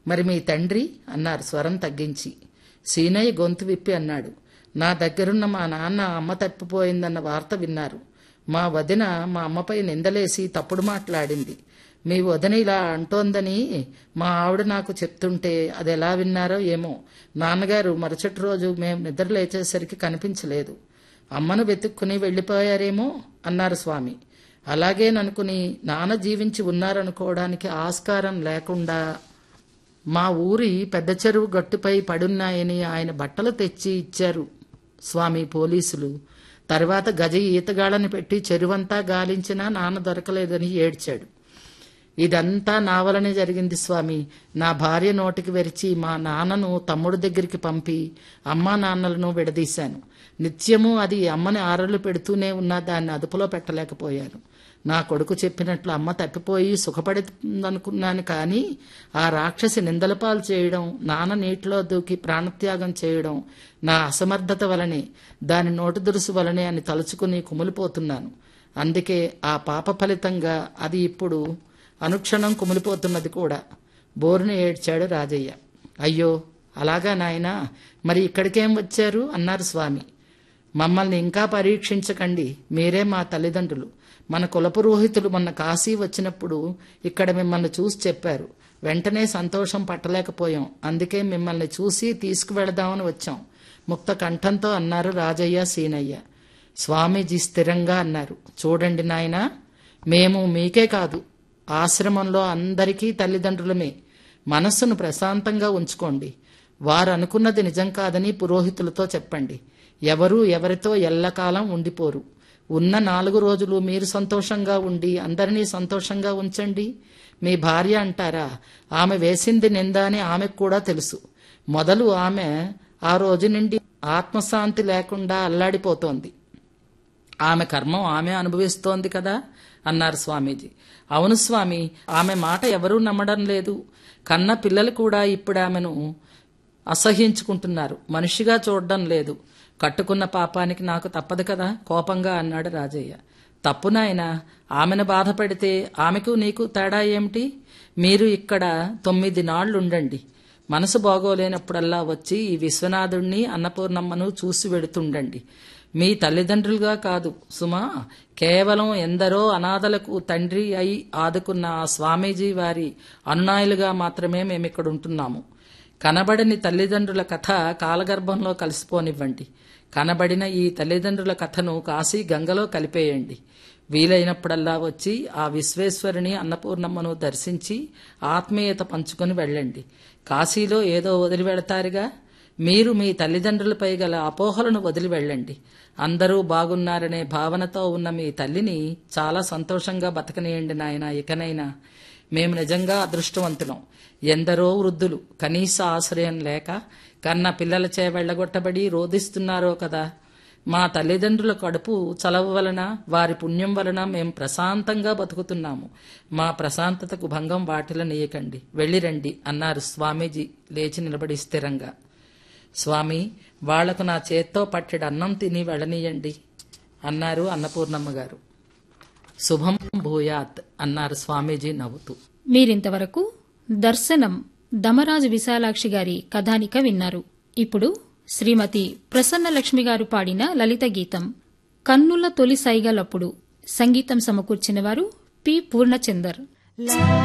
మరి మీ తండ్రి అన్నారు స్వరం తగ్గించి సీనయ్య గొంతు విప్పి అన్నాడు నా దగ్గరున్న మా నాన్న అమ్మ తప్పిపోయిందన్న వార్త విన్నారు మా వదిన మా అమ్మపై నిందలేసి తప్పుడు మాట్లాడింది మీ వదిన ఇలా అంటోందని మా ఆవిడ నాకు చెప్తుంటే అది ఎలా విన్నారో ఏమో నాన్నగారు మరుసటి రోజు మేము నిద్ర లేచేసరికి కనిపించలేదు అమ్మను వెతుక్కుని వెళ్ళిపోయారేమో అన్నారు స్వామి అలాగేననుకుని నాన్న జీవించి ఉన్నారనుకోవడానికి ఆస్కారం లేకుండా మా ఊరి పెద్ద చెరువు గట్టుపై పడున్నాయని ఆయన బట్టలు తెచ్చి ఇచ్చారు స్వామి పోలీసులు తర్వాత గజ ఈతగాళ్ళని పెట్టి చెరువంతా గాలించినా నాన్న దొరకలేదని ఏడ్చాడు ఇదంతా నా వలనే జరిగింది స్వామి నా భార్య నోటికి వెరిచి మా నాన్నను తమ్ముడు దగ్గరికి పంపి అమ్మా నాన్నలను విడదీశాను నిత్యము అది అమ్మని ఆరలు పెడుతూనే ఉన్నా దాన్ని అదుపులో పెట్టలేకపోయాను నా కొడుకు చెప్పినట్లు అమ్మ తప్పిపోయి సుఖపడుతుందనుకున్నాను కానీ ఆ రాక్షసి నిందలపాలు చేయడం నాన్న నీటిలో దూకి ప్రాణత్యాగం చేయడం నా అసమర్థత వలనే దాని నోటి దురుసు వలనే అని తలుచుకుని కుమిలిపోతున్నాను అందుకే ఆ పాప ఫలితంగా అది ఇప్పుడు అనుక్షణం కుమిలిపోతున్నది కూడా బోరుని ఏడ్చాడు రాజయ్య అయ్యో అలాగా నాయనా మరి ఇక్కడికేం వచ్చారు అన్నారు స్వామి మమ్మల్ని ఇంకా పరీక్షించకండి మీరే మా తల్లిదండ్రులు మన కులపురోహితులు మొన్న కాశీ వచ్చినప్పుడు ఇక్కడ మిమ్మల్ని చూసి చెప్పారు వెంటనే సంతోషం పట్టలేకపోయాం అందుకే మిమ్మల్ని చూసి తీసుకువెళదామని వచ్చాం ముక్త కంఠంతో అన్నారు రాజయ్య సీనయ్య స్వామీజీ స్థిరంగా అన్నారు చూడండి నాయనా మేము మీకే కాదు ఆశ్రమంలో అందరికీ తల్లిదండ్రులమే మనస్సును ప్రశాంతంగా ఉంచుకోండి వారు అనుకున్నది నిజం కాదని పురోహితులతో చెప్పండి ఎవరూ ఎవరితో ఎల్లకాలం ఉండిపోరు ఉన్న నాలుగు రోజులు మీరు సంతోషంగా ఉండి అందరినీ సంతోషంగా ఉంచండి మీ భార్య అంటారా ఆమె వేసింది నింద అని ఆమెకు కూడా తెలుసు మొదలు ఆమె ఆ రోజు నుండి ఆత్మశాంతి లేకుండా అల్లాడిపోతోంది ఆమె కర్మం ఆమె అనుభవిస్తోంది కదా అన్నారు స్వామీజీ అవును స్వామి ఆమె మాట ఎవరూ నమ్మడం లేదు కన్న పిల్లలు కూడా ఇప్పుడు ఆమెను అసహ్యించుకుంటున్నారు మనిషిగా చూడడం లేదు కట్టుకున్న పాపానికి నాకు తప్పదు కదా కోపంగా అన్నాడు రాజయ్య తప్పు నాయన ఆమెను బాధపడితే ఆమెకు నీకు తేడా ఏమిటి మీరు ఇక్కడ తొమ్మిది నాళ్లు ఉండండి మనసు బాగోలేనప్పుడల్లా వచ్చి ఈ విశ్వనాథుణ్ణి అన్నపూర్ణమ్మను చూసి వెడుతుండండి మీ తల్లిదండ్రులుగా కాదు సుమా కేవలం ఎందరో అనాథలకు తండ్రి అయి ఆదుకున్న ఆ స్వామీజీ వారి అనునాయులుగా మాత్రమే మేమిక్కడ ఉంటున్నాము కనబడని తల్లిదండ్రుల కథ కాలగర్భంలో కలిసిపోనివ్వండి కనబడిన ఈ తల్లిదండ్రుల కథను కాశీ గంగలో కలిపేయండి వీలైనప్పుడల్లా వచ్చి ఆ విశ్వేశ్వరుని అన్నపూర్ణమ్మను దర్శించి ఆత్మీయత పంచుకొని వెళ్ళండి కాశీలో ఏదో వదిలి వెళతారుగా మీరు మీ తల్లిదండ్రులపై గల అపోహలను వదిలి వెళ్ళండి అందరూ బాగున్నారనే భావనతో ఉన్న మీ తల్లిని చాలా సంతోషంగా బతకనియండి నాయన ఇకనైనా మేము నిజంగా అదృష్టవంతులం ఎందరో వృద్ధులు కనీస ఆశ్రయం లేక కన్న పిల్లలచే వెళ్లగొట్టబడి రోధిస్తున్నారో కదా మా తల్లిదండ్రుల కడుపు చలవ వలన వారి పుణ్యం వలన మేం ప్రశాంతంగా బతుకుతున్నాము మా ప్రశాంతతకు భంగం వాటిలనీయకండి వెళ్ళిరండి అన్నారు స్వామీజీ లేచి నిలబడి స్థిరంగా స్వామి వాళ్లకు నా చేత్తో పట్టెడు అన్నం తిని వెళ్ళనీయండి అన్నారు అన్నపూర్ణమ్మ గారు శుభం భూయాత్ అన్నారు స్వామీజీ నవ్వుతూ మీరింతవరకు దర్శనం దమరాజు విశాలాక్షి గారి కథానిక విన్నారు ఇప్పుడు శ్రీమతి ప్రసన్నలక్ష్మి గారు పాడిన లలిత గీతం కన్నుల తొలి సైగలప్పుడు సంగీతం సమకూర్చిన వారు పి పూర్ణచందర్